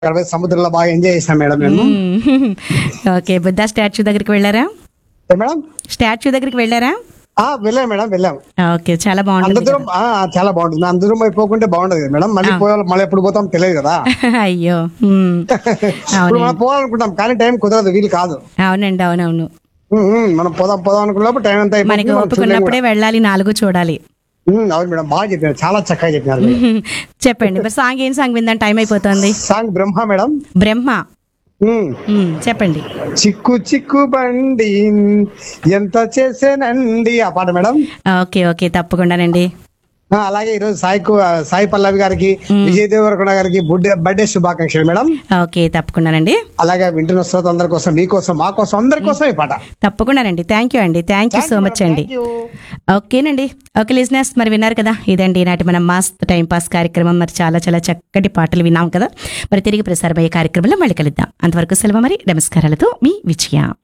అక్కడ పోయి సముద్రంలో బాగా ఎంజాయ్ చేసాం మేడం మేము మ్మ్. ఓకే బుద్ధ స్టాచ్యూ దగ్గరికి వెళ్ళారా ఏ మేడం స్టాచ్యూ దగ్గరికి వెళ్ళారా ఆ వెళ్ళాం మేడం వెళ్ళాం ఓకే చాలా అంత బాగుంటుంది దూరం ఆ, చాలా బాగుంటుంది అంత దూరం అయిపోకుంటే బాగుండదు కదా మేడం మళ్ళీ పోవాలి మళ్ళీ ఎప్పుడు పోతాం తెలియదు కదా అయ్యో మ్మ్. ఇప్పుడు మనం పోవాలనుకుంటాం కానీ టైం కుదరదు వీలు కాదు అవునండి అవునవును ఉమ్, ఉమ్, మనం పోదాం పోదాం అనుకున్నప్పుడు టైం అంతా అయిపోతుంది, మనకి మనం చూడలేం ఒప్పుకున్నప్పుడే వెళ్ళాలి నాలుగు చూడాలి కూడా. ఉమ్, అవును మేడం బాగా చెప్పినారు చాలా చక్కగా చెప్పినారు మీరు. మ్మ్. చెప్పండి మరి సాంగ్ ఏం సాంగ్ విందాం టైం అయిపోతుంది సాంగ్ బ్రహ్మ మేడం బ్రహ్మ ఉమ్, మ్మ్. చెప్పండి చిక్కు చిక్కు బండి ఎంత చేసేనండి ఆ పాట మేడం ఓకే ఓకే తప్పకుండానండి ఆ, అలాగే ఈరోజు సాయి కు- సాయి పల్లవి గారికి విజయ్ దేవరకొండ గారికి బుడ్డే బర్త్డే శుభాకాంక్షలు మేడం ఓకే తప్పకుండానండి అలాగే వింటున్న శ్రోత అందరి కోసం మీకోసం మా కోసం అందరి కోసం ఈ పాట తప్పకుండానండి థ్యాంక్ యూ అండి థ్యాంక్ యూ సో మచ్ అండి Thank you. ఓకేనండి ఓకే లిజినెస్ మరి విన్నారు కదా ఇదండి ఈనాటి మన మాస్త్ టైం పాస్ కార్యక్రమం మరి చాలా చాలా చక్కటి పాటలు విన్నాం కదా మరి తిరిగి ప్రసారమయ్యే కార్యక్రమంలో మళ్ళీ కలుద్దాం అంతవరకు సెలవు మరి నమస్కారాలతో మీ విజయ